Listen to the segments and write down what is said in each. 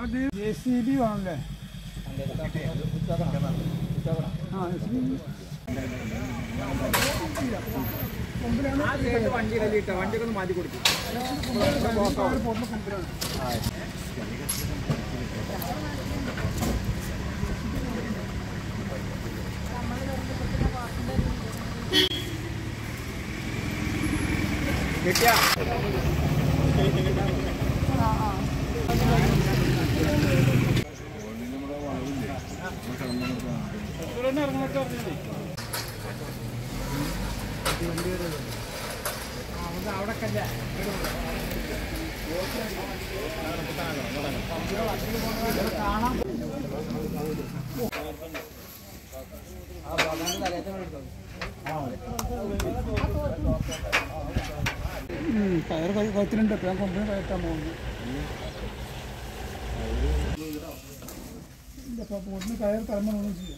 അത് J C B വേണല്ലേ ആ ജെ സി ബി വണ്ടിയൊക്കെ ഒന്ന് മാറ്റി കൊടുക്കും കിട്ടിയാ ഉം, കയറ് കൈ കുളത്തിലുണ്ട് ഇപ്പം ഞാൻ കൊമ്പ് കയറ്റാൻ പോകുന്നു ഇല്ലപ്പോൾ ബോട്ടിന് കയർ തലമുറ ചെയ്യാം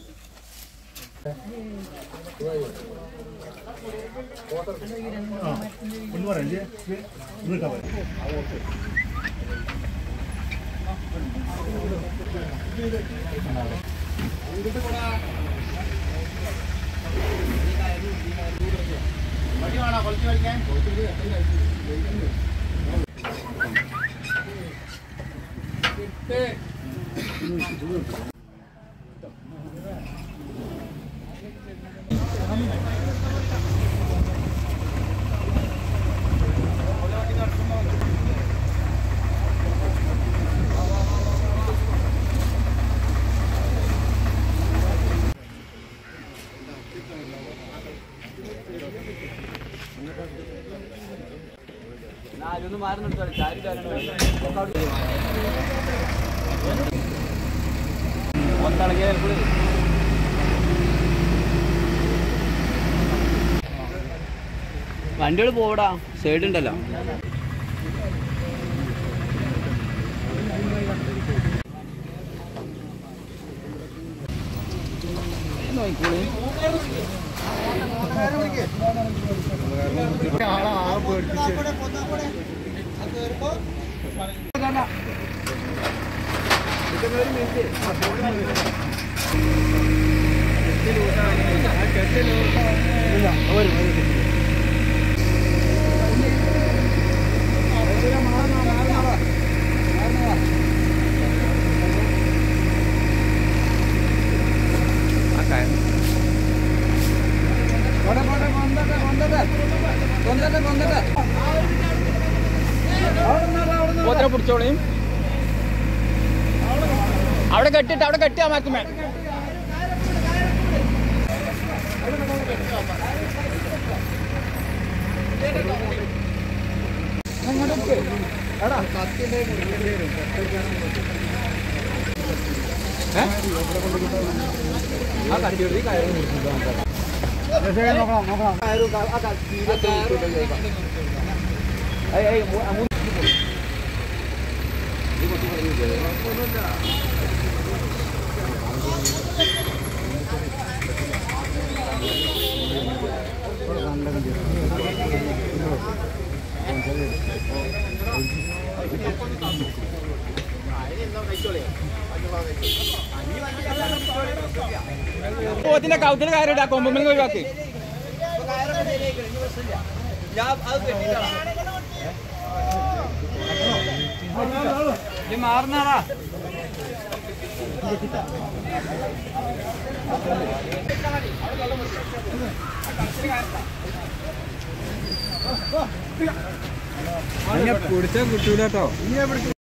ആരൊന്നും മാറി നിർത്താൻ ചാരി ഒത്തിളകിയ വണ്ടികൾ പോടാ സൈഡ് ഉണ്ടല്ലോ നോക്കിക്കോളി പോത്തിനെ പിടിച്ചോളിയും അവിടെ കെട്ടിട്ട് അവിടെ കെട്ടിയാ മാക്കുമേ ആ കണ്ടി കയറി നോക്കണം നോക്കണം പോത്തിന്റെ കൗത്തിൽ കയറിട്ടാ കൊമ്പുമ്പിൽ ഒഴിവാക്കി മാറുന്നാടാ പിടിച്ചാൽ കിട്ടൂല കേട്ടോ